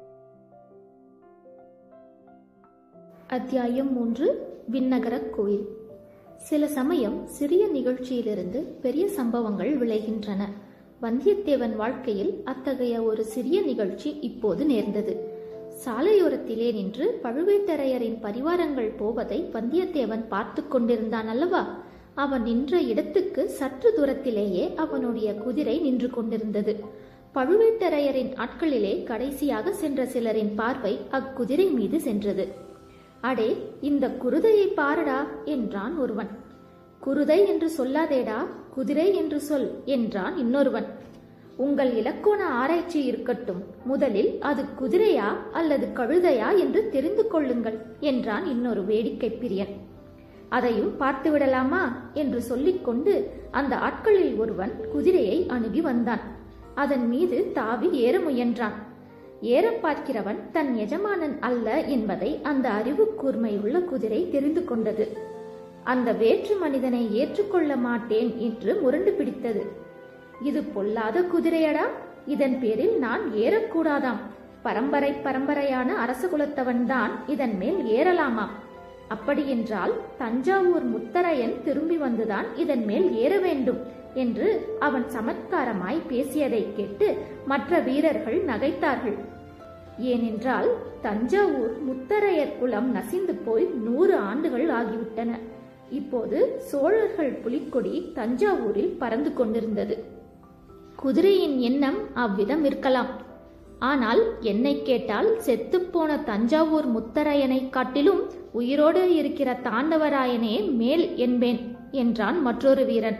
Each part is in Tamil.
அத்தியாயம் மூன்று விண்ணகரக் கோயில் சில சமயம் சிறிய நிகழ்ச்சியிலிருந்து பெரிய சம்பவங்கள் விளைகின்றன வந்தியத்தேவன் வாழ்க்கையில் அத்தகைய ஒரு சிறிய நிகழ்ச்சி இப்போது நேர்ந்தது சாலையோரத்திலே நின்று பழுவேட்டரையரின் பரிவாரங்கள் போவதை வந்தியத்தேவன் பார்த்து கொண்டிருந்தான் அல்லவா அவன் நின்ற இடத்துக்கு சற்று தூரத்திலேயே அவனுடைய குதிரை நின்று கொண்டிருந்தது பழுவேட்டரையரின் ஆட்களிலே கடைசியாக சென்ற சிலரின் பார்வை அக்குதிரை மீது சென்றது அடே இந்த குருதையை பாரடா என்றான் ஒருவன் குருதை என்று சொல்லாதேடா குதிரை என்று சொல் என்றான் இன்னொருவன் உங்கள் இலக்கோண ஆராய்ச்சி இருக்கட்டும் முதலில் அது குதிரையா அல்லது கழுதையா என்று தெரிந்து கொள்ளுங்கள் என்றான் இன்னொரு வேடிக்கை பிரியன் அதையும் பார்த்து விடலாமா என்று சொல்லிக்கொண்டு அந்த ஆட்களில் ஒருவன் குதிரையை அணுகி வந்தான் அதன் மீது தாவி ஏற முயன்றான் ஏறப் பார்க்கிறவன் தன் எஜமானன் அல்ல என்பதை அந்த அறிவு கூர்மையுள்ள குதிரை தெரிந்து கொண்டது அந்த வேற்று மனிதனை ஏற்றுக்கொள்ள மாட்டேன் என்று முரண்டு பிடித்தது இது பொல்லாத குதிரையடா இதன் பேரில் நான் ஏறக்கூடாதாம் பரம்பரை பரம்பரையான அரச குலத்தவன்தான் இதன் மேல் ஏறலாமாம் அப்படியென்றால் தஞ்சாவூர் முத்தரையன் திரும்பி வந்துதான் இதன் மேல் ஏற வேண்டும் என்று அவன் சமத்காரமாய் பேசியதை கேட்டு மற்ற வீரர்கள் நகைத்தார்கள் ஏனென்றால் தஞ்சாவூர் முத்தரையர் குலம் நசிந்து போய் நூறு ஆண்டுகள் ஆகிவிட்டன இப்போது சோழர்கள் புலிக்கொடி தஞ்சாவூரில் பறந்து கொண்டிருந்தது குதிரையின் எண்ணம் அவ்விதம் இருக்கலாம் ஆனால் என்னை கேட்டால் செத்துப்போன தஞ்சாவூர் முத்தரையனை காட்டிலும் உயிரோடு இருக்கிற தாண்டவராயனே மேல் என்பேன் என்றான் மற்றொரு வீரன்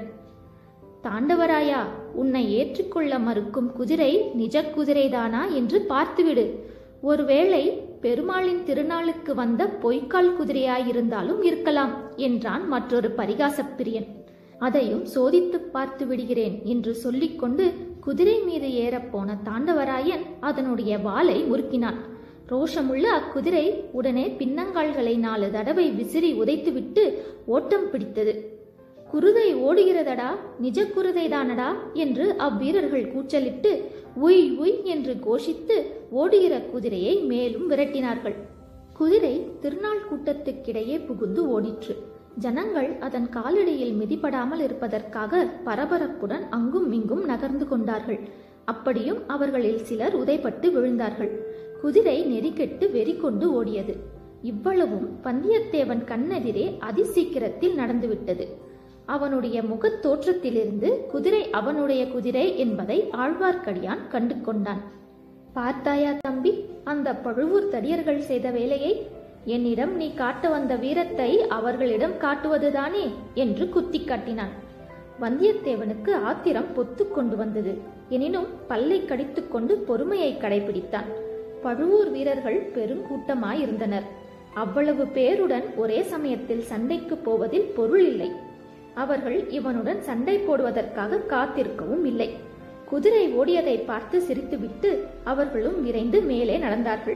தாண்டவராயா உன்னை ஏற்றுக்கொள்ள மறுக்கும் குதிரை நிஜ குதிரைதானா என்று பார்த்துவிடு ஒருவேளை பெருமாளின் திருநாளுக்கு வந்த பொய்க்கால் குதிரையாயிருந்தாலும் இருக்கலாம் என்றான் மற்றொரு பரிகாசப் பிரியன் அதையும் சோதித்து பார்த்து விடுகிறேன் என்று சொல்லிக்கொண்டு குதிரை மீது ஏறப்போன தாண்டவராயன் அதனுடைய வாளை முறுக்கினான் ரோஷமுள்ள அக்குதிரை உடனே பின்னங்கால்களை நாலு தடவை விசிறி உதைத்துவிட்டு ஓட்டம் பிடித்தது குருதை ஓடுகிறதடா நிஜ குருதைதானடா என்று அவ்வீரர்கள் கூச்சலிட்டு உய் உய் என்று கோஷித்து ஓடுகிற குதிரையை மேலும் விரட்டினார்கள் குதிரை திருநாள் கூட்டத்துக்கிடையே புகுந்து ஓடிற்று ஜனங்கள் அதன் காலடியில் மிதிப்படாமல் இருப்பதற்காக பரபரப்புடன் அங்கும் இங்கும் நகர்ந்து கொண்டார்கள் அப்படியும் அவர்களில் சிலர் உதைப்பட்டு விழுந்தார்கள் குதிரை நெறிக்கெட்டு வெறி கொண்டு ஓடியது இவ்வளவும் வந்தியத்தேவன் கண்ணெதிரே அதிசீக்கிரத்தில் நடந்துவிட்டது அவனுடைய முகத் தோற்றத்திலிருந்து குதிரை அவனுடைய குதிரை என்பதை ஆழ்வார்க்கடியான் கண்டு கொண்டான் பார்த்தாயா தம்பி அந்த பழுவூர் தடியர்கள் செய்த வேலையை என்னிடம் நீ காட்ட வந்த வீரத்தை அவர்களிடம் காட்டுவதுதானே என்று குத்தி காட்டினான் வந்தியத்தேவனுக்கு ஆத்திரம் பொத்து கொண்டு வந்தது எனினும் பல்லை கடித்துக்கொண்டு பொறுமையை கடைபிடித்தான் பழுவூர் வீரர்கள் பெருங்கூட்டமாயிருந்தனர் அவ்வளவு பேருடன் ஒரே சமயத்தில் சண்டைக்கு போவதில் பொருள் இல்லை அவர்கள் இவனுடன் சண்டை போடுவதற்காக காத்திருக்கவும் இல்லை குதிரை ஓடியதை பார்த்து சிரித்துவிட்டு அவர்களும் விரைந்து மேலே நடந்தார்கள்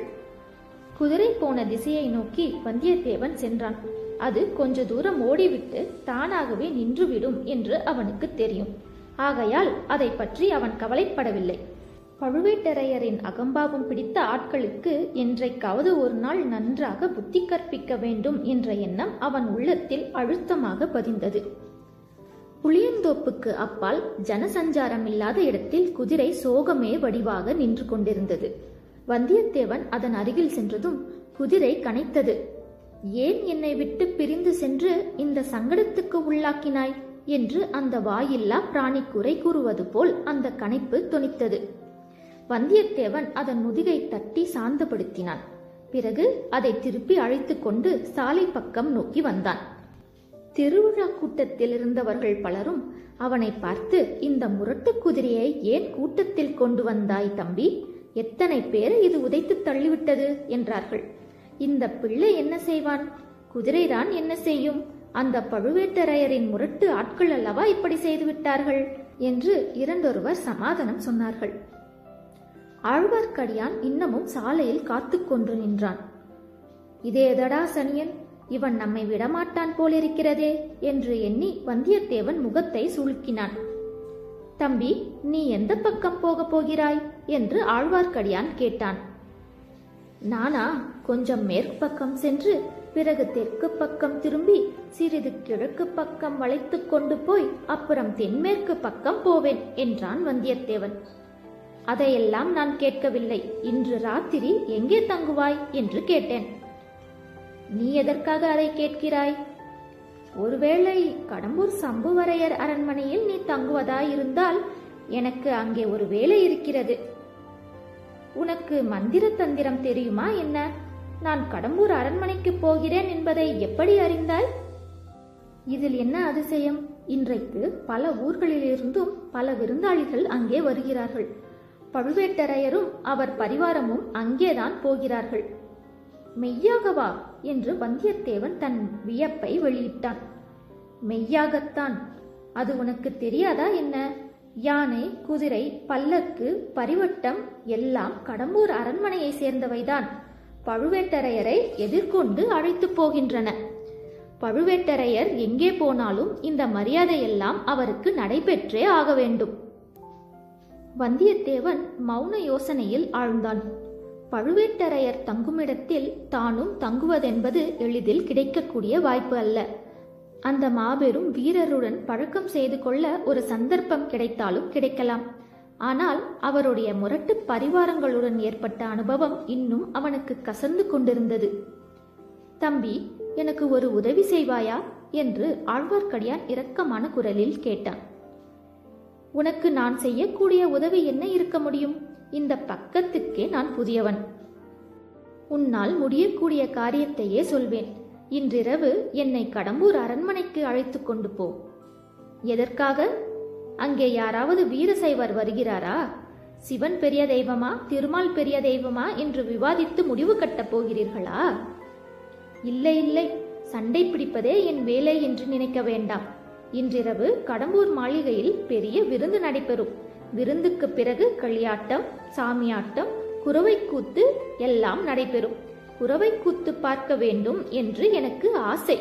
குதிரை போன திசையை நோக்கி வந்தியத்தேவன் சென்றான் அது கொஞ்ச தூரம் ஓடிவிட்டு தானாகவே நின்றுவிடும் என்று அவனுக்கு தெரியும் ஆகையால் அதை பற்றி அவன் கவலைப்படவில்லை பழுவேட்டரையரின் அகம்பாவம் பிடித்த ஆட்களுக்கு என்றைக்காவது ஒரு நாள் நன்றாக புத்தி கற்பிக்க வேண்டும் என்ற எண்ணம் அவன் உள்ளத்தில் அழுத்தமாக பதிந்தது புளியந்தோப்புக்கு அப்பால் ஜனசஞ்சாரம் இல்லாத இடத்தில் குதிரை சோகமே வடிவாக நின்று கொண்டிருந்தது வந்தியத்தேவன் அதன் அருகில் சென்றதும் குதிரை கனைத்தது ஏன் என்னை விட்டு பிரிந்து சென்று இந்த சங்கடத்துக்கு உள்ளாக்கினாய் என்று அந்த வாயில்லா பிராணி குறை கூறுவது போல் அந்த கனைப்பு தொனித்தது வந்தியத்தேவன் அதன் முதுகை தட்டி சாந்தப்படுத்தினான் பிறகு அதை திருப்பி அழைத்து கொண்டு சாலை பக்கம் நோக்கி வந்தான் திருவிழா கூட்டத்தில் இருந்தவர்கள் பலரும் அவனை பார்த்து இந்த முரட்டு குதிரையை ஏன் கூட்டத்தில் கொண்டு வந்தாய் தம்பி எத்தனை பேரை இது உதைத்து தள்ளிவிட்டது என்றார்கள் இந்த பிள்ளை என்ன செய்வான் குதிரைதான் என்ன செய்யும் அந்த பழுவேட்டரையரின் முரட்டு ஆட்கள் அல்லவா இப்படி செய்து விட்டார்கள் என்று இரண்டொருவர் சமாதானம் சொன்னார்கள் ஆழ்வார்க்கடியான் இன்னமும் சாலையில் காத்து கொண்டு நின்றான் இதேதடா சனியன் இவன் நம்மை விடமாட்டான் போலிருக்கிறதே என்று எண்ணி வந்தியத்தேவன் முகத்தை சுளுக்கினான் தம்பி நீ எந்த பக்கம் போகப் போகிறாய் என்று ஆழ்வார்க்கடியான் கேட்டான் நானா கொஞ்சம் மேற்கு பக்கம் சென்று பிறகு தெற்கு பக்கம் திரும்பி சிறிது கிழக்கு பக்கம் வளைத்து கொண்டு போய் அப்புறம் தென்மேற்கு பக்கம் போவேன் என்றான் வந்தியத்தேவன் அதையெல்லாம் நான் கேட்கவில்லை இன்று ராத்திரி எங்கே தங்குவாய் என்று கேட்டேன் நீ எதற்காக அதை கேட்கிறாய் ஒருவேளை கடம்பூர் சம்புவரையர் அரண்மனையில் நீ தங்குவதாயிருந்தால் எனக்கு அங்கே ஒரு வேலை இருக்கிறது உனக்கு மந்திர தந்திரம் தெரியுமா என்ன நான் கடம்பூர் அரண்மனைக்கு போகிறேன் என்பதை எப்படி அறிந்தாய் இதில் என்ன அதிசயம் இன்றைக்கு பல ஊர்களிலிருந்தும் பல விருந்தாளிகள் அங்கே வருகிறார்கள் பழுவேட்டரையரும் அவர் பரிவாரமும் அங்கேதான் போகிறார்கள் மெய்யாகவா என்று வந்தியத்தேவன் தன் வியப்பை வெளியிட்டான் மெய்யாகத்தான் அது உனக்கு தெரியாதா என்ன யானை குதிரை பல்லக்கு பரிவட்டம் எல்லாம் கடம்பூர் அரண்மனையை சேர்ந்தவைதான் பழுவேட்டரையரை எதிர்கொண்டு அழைத்து போகின்றன பழுவேட்டரையர் எங்கே போனாலும் இந்த மரியாதையெல்லாம் அவருக்கு நடைபெற்றே ஆக வேண்டும் வந்தியத்தேவன் மௌன யோசனையில் ஆழ்ந்தான் பழுவேட்டரையர் தங்குமிடத்தில் தானும் தங்குவதென்பது எளிதில் கிடைக்கக்கூடிய வாய்ப்பு அல்ல அந்த மாபெரும் வீரருடன் பழக்கம் செய்து கொள்ள ஒரு சந்தர்ப்பம் கிடைத்தாலும் கிடைக்கலாம் ஆனால் அவருடைய முரட்டு பரிவாரங்களுடன் ஏற்பட்ட அனுபவம் இன்னும் அவனுக்கு கசந்து கொண்டிருந்தது தம்பி எனக்கு ஒரு உதவி செய்வாயா என்று ஆழ்வார்க்கடியான் இரக்கமான குரலில் கேட்டான் உனக்கு நான் செய்யக்கூடிய உதவி என்ன இருக்க முடியும் இந்த பக்கத்துக்கே நான் புதியவன் உன்னால் முடியக்கூடிய காரியத்தையே சொல்வேன் இன்றிரவு என்னை கடம்பூர் அரண்மனைக்கு அழைத்து கொண்டு போ எதற்காக அங்கே யாராவது வீரசைவர் வருகிறாரா சிவன் பெரிய தெய்வமா திருமால் பெரிய தெய்வமா என்று விவாதித்து முடிவு கட்டப் போகிறீர்களா இல்லை இல்லை சண்டை பிடிப்பதே என் வேலை என்று நினைக்க வேண்டாம் இன்றிரவு கடம்பூர் மாளிகையில் பெரிய விருந்து நடைபெறும் விருந்துக்கு பிறகு களியாட்டம் சாமியாட்டம் குறவைக்கூத்து எல்லாம் நடைபெறும் குறவைக்கூத்து பார்க்க வேண்டும் என்று எனக்கு ஆசை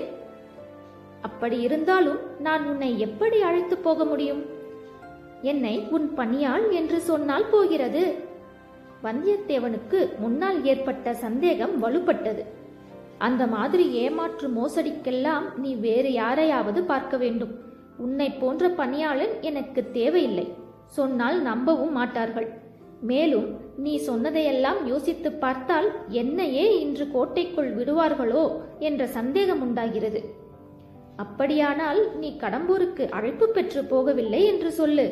அப்படி இருந்தாலும் நான் உன்னை எப்படி அழைத்து போக முடியும் என்னை உன் பணியாள் என்று சொன்னால் போகிறது வந்தியத்தேவனுக்கு முன்னால் ஏற்பட்ட சந்தேகம் வலுப்பட்டது அந்த மாதிரி ஏமாற்று மோசடிக்கெல்லாம் நீ வேறு யாரையாவது பார்க்க வேண்டும் உன்னை போன்ற பணியாளன் எனக்கு தேவையில்லை சொன்னால் நம்பவும் மாட்டார்கள் மேலும் நீ சொன்னதையெல்லாம் யோசித்து பார்த்தால் என்னையே இன்று கோட்டைக்குள் விடுவார்களோ என்ற சந்தேகம் உண்டாகிறது அப்படியானால் நீ கடம்பூருக்கு அழைப்பு பெற்று போகவில்லை என்று சொல்லு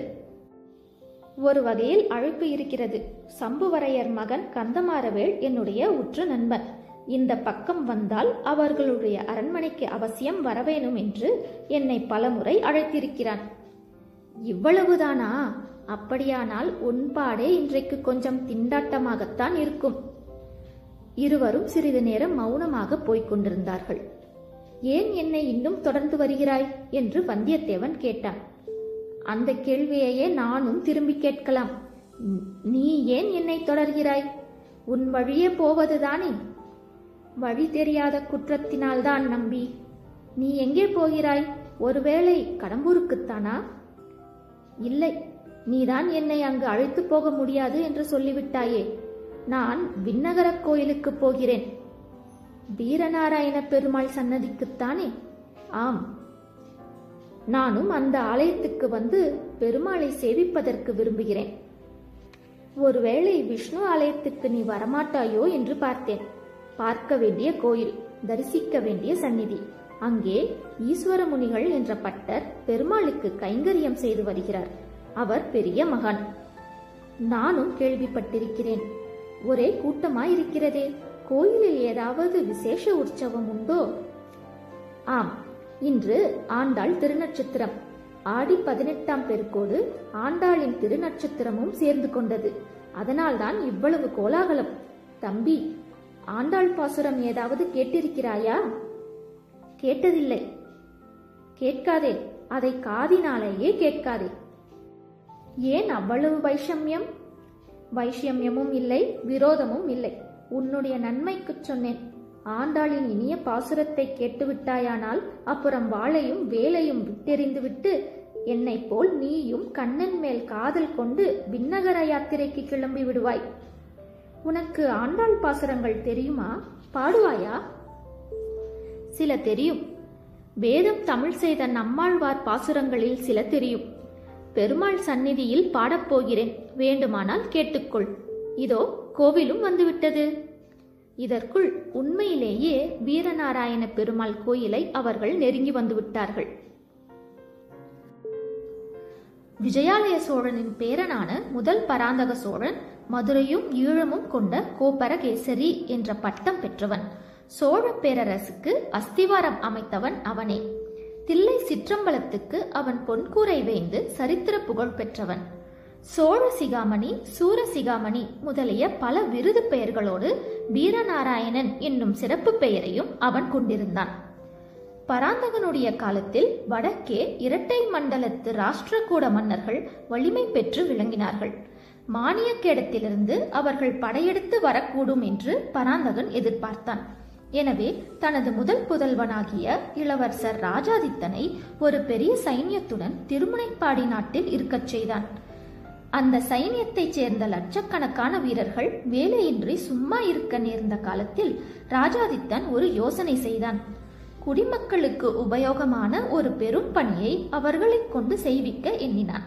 ஒரு வகையில் அழைப்பு இருக்கிறது சம்புவரையர் மகன் கந்தமாறவேள் என்னுடைய உற்ற நண்பன் இந்த பக்கம் வந்தால் அவர்களுடைய அரண்மனைக்கு அவசியம் வரவேணும் என்று என்னை பலமுறை அழைத்திருக்கிறான் இவ்வளவுதானா அப்படியானால் உன்பாடே இன்றைக்கு கொஞ்சம் திண்டாட்டமாகத்தான் இருக்கும் இருவரும் சிறிது நேரம் மௌனமாக போய்க் கொண்டிருந்தார்கள் ஏன் என்னை இன்னும் தொடர்ந்து வருகிறாய் என்று வந்தியத்தேவன் கேட்டான் அந்த கேள்வியையே நானும் திரும்பி கேட்கலாம் நீ ஏன் என்னை தொடர்கிறாய் உன் வழியே போவதுதானே வழி தெரியாத குற்றத்தினால்தான் நம்பி நீ எங்கே போகிறாய் ஒருவேளை கடம்பூருக்குத்தானா இல்லை நீதான் என்னை அங்கு அழைத்து போக முடியாது என்று சொல்லிவிட்டாயே நான் விண்ணகரக் கோயிலுக்கு போகிறேன் வீரநாராயண பெருமாள் சன்னதிக்குத்தானே ஆம் நானும் அந்த ஆலயத்துக்கு வந்து பெருமாளை சேவிப்பதற்கு விரும்புகிறேன் ஒருவேளை விஷ்ணு ஆலயத்துக்கு நீ வரமாட்டாயோ என்று பார்த்தேன் பார்க்க வேண்டிய கோயில் தரிசிக்க வேண்டிய சந்நிதி அங்கே ஈஸ்வர முனிகள் என்ற பட்டர் பெருமாளுக்கு கைங்கரியம் செய்து வருகிறார் அவர் பெரிய மகான் நானும் கேள்விப்பட்டிருக்கிறேன் ஒரே கூட்டமாயிருக்கிறதே கோயிலில் ஏதாவது விசேஷ உற்சவம் உண்டோ ஆம் இன்று ஆண்டாள் திருநட்சத்திரம் ஆடி பதினெட்டாம் பெருக்கோடு ஆண்டாளின் திருநட்சத்திரமும் சேர்ந்து கொண்டது அதனால்தான் இவ்வளவு கோலாகலம் தம்பி ஆண்டாள் பாசுரம் ஏதாவது கேட்டிருக்கிறாயா கேட்டதில்லை கேட்காதே அதை காதினாலேயே கேட்காதே ஏன் அவ்வளவு வைஷமியம் வைஷமியமும் இல்லை விரோதமும் இல்லை உன்னுடைய நன்மைக்குச் சொன்னேன் ஆண்டாளின் இனிய பாசுரத்தை கேட்டுவிட்டாயானால் அப்புறம் வாளையும் வேலையும் விட்டெறிந்துவிட்டு என்னைப் போல் நீயும் கண்ணன் மேல் காதல் கொண்டு விண்ணகர யாத்திரைக்கு கிளம்பி விடுவாய் உனக்கு ஆண்டாள் பாசுரங்கள் தெரியுமா பாடுவாயா சில தெரியும் வேதம் தமிழ் செய்த நம்மாழ்வார் பாசுரங்களில் சில தெரியும் பெருமாள் சந்நிதியில் பாடப்போகிறேன் வேண்டுமானால் கேட்டுக்கொள் இதோ கோவிலும் வந்துவிட்டது இதற்குள் உண்மையிலேயே வீரநாராயண பெருமாள் கோயிலை அவர்கள் நெருங்கி வந்து விட்டார்கள் விஜயாலய சோழனின் பேரனான முதல் பராந்தக சோழன் மதுரையும் ஈழமும் கொண்ட கோபரகேசரி என்ற பட்டம் பெற்றவன் சோழ பேரரசுக்கு அஸ்திவாரம் அமைத்தவன் அவனே தில்லை சிற்றம்பலத்துக்கு அவன் பொன்கூரை வேந்து சரித்திர புகழ் பெற்றவன் சோழ சிகாமணி சூர சிகாமணி முதலிய பல விருது பெயர்களோடு வீரநாராயணன் என்னும் சிறப்பு பெயரையும் அவன் கொண்டிருந்தான் பராந்தகனுடைய காலத்தில் வடக்கே இரட்டை மண்டலத்து ராஷ்டிரகூட மன்னர்கள் வலிமை பெற்று விளங்கினார்கள் மானியக்கேடத்திலிருந்து அவர்கள் படையெடுத்து வரக்கூடும் என்று பராந்தகன் எதிர்பார்த்தான் எனவே தனது முதல் புதல்வனாகிய இளவரசர் ராஜாதித்தனை ஒரு பெரிய சைன்யத்துடன் திருமுனைப்பாடி நாட்டில் இருக்கச் செய்தான் அந்த சைன்யத்தைச் சேர்ந்த லட்சக்கணக்கான வீரர்கள் வேலையின்றி சும்மா இருக்க நேர்ந்த காலத்தில் ராஜாதித்தன் ஒரு யோசனை செய்தான் குடிமக்களுக்கு உபயோகமான ஒரு பெரும் பணியை அவர்களைக் கொண்டு செய்விக்க எண்ணினான்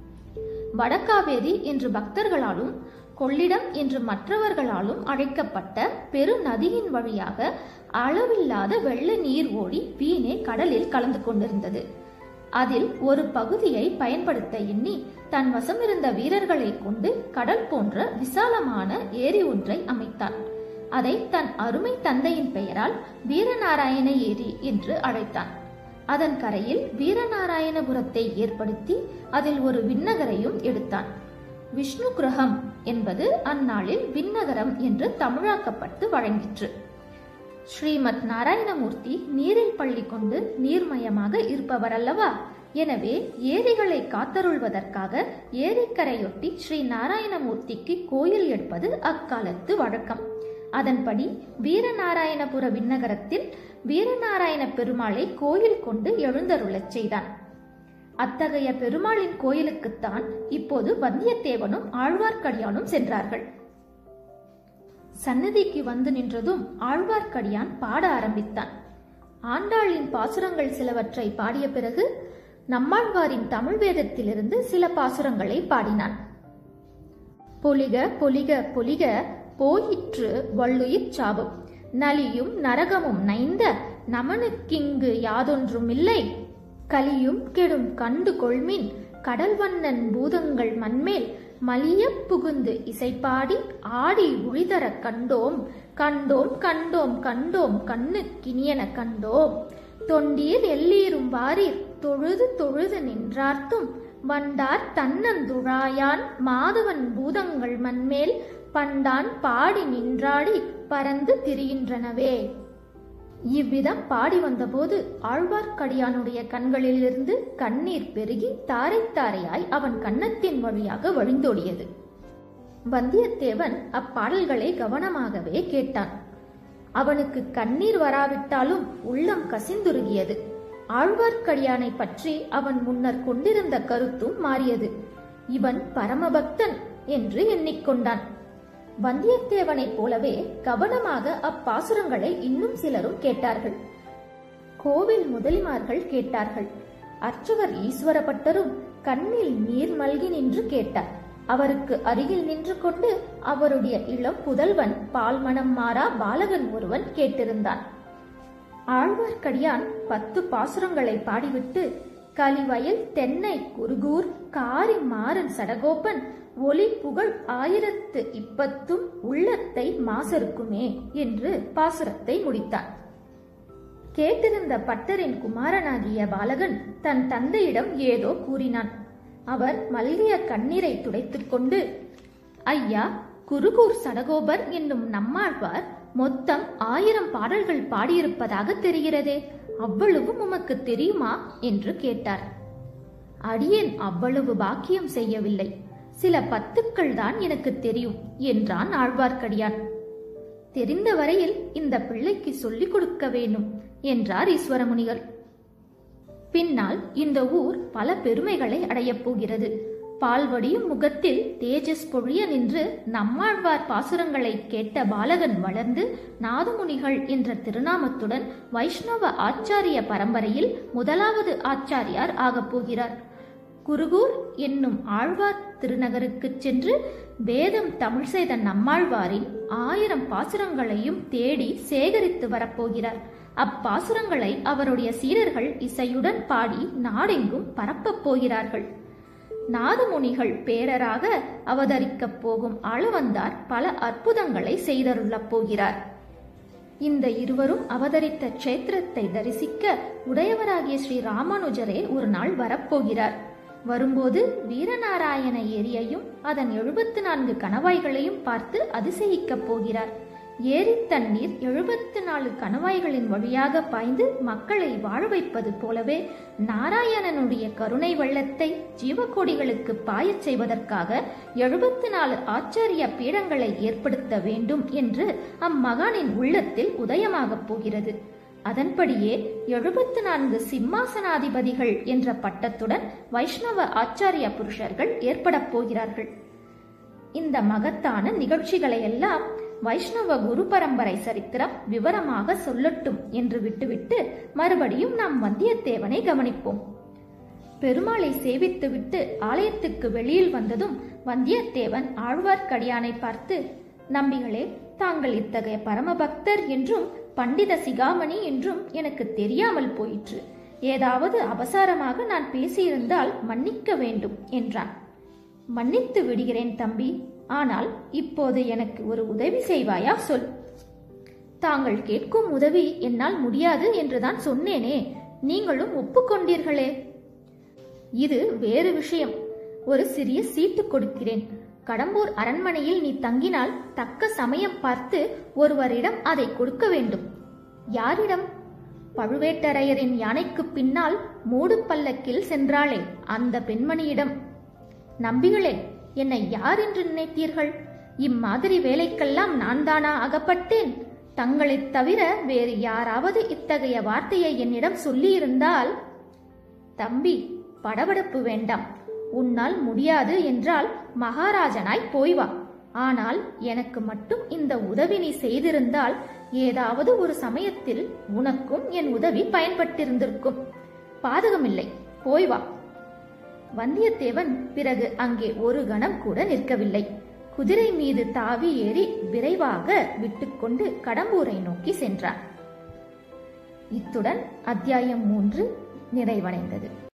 வடகாவேரி என்று பக்தர்களாலும் கொள்ளிடம் என்று மற்றவர்களாலும் அழைக்கப்பட்ட பெரு நதியின் வழியாக அளவில்லாத வெள்ள நீர் ஓடி வீணே கடலில் கலந்து கொண்டிருந்தது அதில் ஒரு பகுதியை பயன்படுத்த எண்ணி தன் வசமிருந்த வீரர்களை கொண்டு கடல் போன்ற விசாலமான ஏரி ஒன்றை அமைத்தான் அதை தன் அருமை தந்தையின் பெயரால் வீரநாராயண ஏரி என்று அழைத்தான் அதன் கரையில் வீரநாராயணபுரத்தை ஏற்படுத்தி அதில் ஒரு விண்ணகரையும் எடுத்தான் விஷ்ணு கிரகம் என்பது அந்நாளில் விண்ணகரம் என்று தமிழாக்கப்பட்டு வழங்கிற்று ஸ்ரீமத் நாராயணமூர்த்தி நீரில் பள்ளி கொண்டு நீர்மயமாக இருப்பவர் அல்லவா எனவே ஏரிகளை காத்தருள்வதற்காக ஏரிக்கரையொட்டி ஸ்ரீ நாராயணமூர்த்திக்கு கோயில் எடுப்பது அக்காலத்து வழக்கம் அதன்படி வீரநாராயணபுர விண்ணகரத்தில் வீரநாராயண பெருமாளை கோயில் கொண்டு எழுந்தருளச் செய்தான் அத்தகைய பெருமாளின் கோயிலுக்குத்தான் இப்போது வந்தியத்தேவனும் ஆழ்வார்க்கடியானும் சென்றார்கள் சன்னதிக்கு வந்து நின்றதும் ஆழ்வார்க்கடியான் பாட ஆரம்பித்தான் ஆண்டாளின் பாசுரங்கள் சிலவற்றை பாடிய பிறகு நம்மாழ்வாரின் தமிழ் வேதத்திலிருந்து சில பாசுரங்களை பாடினான் பொலிக பொலிக பொலிக போயிற்று வள்ளுயிர் சாபம் நலியும் நரகமும் நைந்த நமனுக்கிங்கு யாதொன்றுமில்லை கலியும் கெடும் கண்டு கொள்மின் கடல்வண்ணன் பூதங்கள் மண்மேல் மலியப் புகுந்து இசைப்பாடி ஆடி உழிதரக் கண்டோம் கண்டோம் கண்டோம் கண்டோம் கண்ணு கிணியன கண்டோம் தொண்டீர் எல்லீரும் வாரீர் தொழுது தொழுது நின்றார்த்தும் வண்டார் தன்னந்துழாயான் மாதவன் பூதங்கள் மண்மேல் பண்டான் பாடி நின்றாடி பறந்து திரிகின்றனவே இவ்விதம் பாடி வந்தபோது ஆழ்வார்க்கடியானுடைய கண்களிலிருந்து கண்ணீர் பெருகி தாரை தாரையாய் அவன் கன்னத்தின் வழியாக வழிந்தோடியது வந்தியத்தேவன் அப்பாடல்களை கவனமாகவே கேட்டான் அவனுக்கு கண்ணீர் வராவிட்டாலும் உள்ளம் கசிந்துருகியது ஆழ்வார்க்கடியானை பற்றி அவன் முன்னர் கொண்டிருந்த கருத்தும் மாறியது இவன் பரமபக்தன் என்று எண்ணிக்கொண்டான் வந்தியத்தேவனைப் போலவே கவனமாக அப்பாசுரங்களை இன்னும் சிலரும் கேட்டார்கள் கோவில் முதலிமார்கள் கேட்டார்கள் அர்ச்சகர் ஈஸ்வரப்பட்டரும் கண்ணில் நீர் மல்கி நின்று கேட்டார் அவருக்கு அருகில் நின்று கொண்டு அவருடைய இளம் புதல்வன் பால்மணம் மாறா பாலகன் ஒருவன் கேட்டிருந்தான் ஆழ்வார்க்கடியான் பத்து பாசுரங்களை பாடிவிட்டு கலிவயல் தென்னை குருகூர் காரி மாறன் சடகோபன் ஒளி புகழ் ஆயிரத்து இப்பத்தும் உள்ளத்தை மாசருக்குமே என்று பாசுரத்தை முடித்தான் கேட்டிருந்த பட்டரின் குமாரனாகிய பாலகன் தன் தந்தையிடம் ஏதோ கூறினான் அவர் மல்லிய கண்ணீரை துடைத்துக் கொண்டு ஐயா குருகூர் சடகோபர் என்னும் நம்மாழ்வார் மொத்தம் ஆயிரம் பாடல்கள் பாடியிருப்பதாக தெரிகிறதே அவ்வளவும் உமக்கு தெரியுமா என்று கேட்டார் அடியேன் அவ்வளவு பாக்கியம் செய்யவில்லை சில பத்துக்கள் தான் எனக்கு தெரியும் என்றான் ஆழ்வார்க்கடியான் தெரிந்த வரையில் இந்த பிள்ளைக்கு சொல்லிக் கொடுக்க வேண்டும் என்றார் ஈஸ்வரமுனிகள் பின்னால் இந்த ஊர் பல பெருமைகளை அடையப் போகிறது பால்வடியும் முகத்தில் தேஜஸ் பொழிய நின்று நம்மாழ்வார் பாசுரங்களை கேட்ட பாலகன் வளர்ந்து நாதமுனிகள் என்ற திருநாமத்துடன் வைஷ்ணவ ஆச்சாரிய பரம்பரையில் முதலாவது ஆச்சாரியார் ஆகப் போகிறார் குருகூர் என்னும் ஆழ்வார் திருநகருக்குச் சென்று வேதம் தமிழ் செய்த நம்மாழ்வாரின் ஆயிரம் பாசுரங்களையும் தேடி சேகரித்து வரப்போகிறார் அப்பாசுரங்களை அவருடைய சீடர்கள் இசையுடன் பாடி நாடெங்கும் பரப்பப் போகிறார்கள் நாதமுனிகள் பேரராக அவதரிக்கப் போகும் ஆளவந்தார் பல அற்புதங்களை செய்தருளப் போகிறார் இந்த இருவரும் அவதரித்த க்ஷேத்திரத்தை தரிசிக்க உடையவராகிய ஸ்ரீ ராமானுஜரே ஒரு நாள் வரப்போகிறார் வரும்போது வீரநாராயண ஏரியையும் அதன் எழுபத்து நான்கு கணவாய்களையும் பார்த்து அதிசயிக்கப் போகிறார் ஏரி தண்ணீர் எழுபத்து நாலு கணவாய்களின் வழியாக பாய்ந்து மக்களை வாழ வைப்பது போலவே நாராயணனுடைய கருணை வெள்ளத்தை ஜீவகோடிகளுக்கு பாயச் செய்வதற்காக எழுபத்து நாலு ஆச்சாரிய பீடங்களை ஏற்படுத்த வேண்டும் என்று அம்மகானின் உள்ளத்தில் உதயமாகப் போகிறது அதன்படியே எழுபத்து நான்கு சிம்மாசனாதிபதிகள் என்ற பட்டத்துடன் வைஷ்ணவ ஆச்சாரிய புருஷர்கள் ஏற்படப் போகிறார்கள் இந்த மகத்தான நிகழ்ச்சிகளை எல்லாம் வைஷ்ணவ குரு பரம்பரை சரித்திரம் விவரமாக சொல்லட்டும் என்று விட்டுவிட்டு மறுபடியும் நாம் வந்தியத்தேவனை கவனிப்போம் பெருமாளை சேவித்துவிட்டு ஆலயத்துக்கு வெளியில் வந்ததும் வந்தியத்தேவன் ஆழ்வார்க்கடியானை பார்த்து நம்பிகளே தாங்கள் இத்தகைய பரமபக்தர் என்றும் பண்டித சிகாமணி என்றும் எனக்கு தெரியாமல் போயிற்று ஏதாவது அபசாரமாக நான் பேசியிருந்தால் மன்னிக்க வேண்டும் என்றான் மன்னித்து விடுகிறேன் தம்பி ஆனால் இப்போது எனக்கு ஒரு உதவி செய்வாயா சொல் தாங்கள் கேட்கும் உதவி என்னால் முடியாது என்றுதான் சொன்னேனே நீங்களும் ஒப்புக்கொண்டீர்களே இது வேறு விஷயம் ஒரு சிறிய சீட்டு கொடுக்கிறேன் கடம்பூர் அரண்மனையில் நீ தங்கினால் தக்க சமயம் பார்த்து ஒருவரிடம் அதை கொடுக்க வேண்டும் யாரிடம் பழுவேட்டரையரின் யானைக்கு பின்னால் மூடு பல்லக்கில் சென்றாளே அந்த பெண்மணியிடம் நம்பிகளே என்னை யார் என்று நினைத்தீர்கள் இம்மாதிரி வேலைக்கெல்லாம் நான் தானா அகப்பட்டேன் தங்களைத் தவிர வேறு யாராவது இத்தகைய வார்த்தையை என்னிடம் சொல்லியிருந்தால் தம்பி படபடப்பு வேண்டாம் உன்னால் முடியாது என்றால் மகாராஜனாய் போய் வா ஆனால் எனக்கு மட்டும் இந்த உதவி நீ செய்திருந்தால் ஏதாவது ஒரு சமயத்தில் உனக்கும் என் உதவி பயன்பட்டிருந்திருக்கும் பாதகமில்லை போய் வா வந்தியத்தேவன் பிறகு அங்கே ஒரு கணம் கூட நிற்கவில்லை குதிரை மீது தாவி ஏறி விரைவாக விட்டுக்கொண்டு கடம்பூரை நோக்கி சென்றான் இத்துடன் அத்தியாயம் மூன்று நிறைவடைந்தது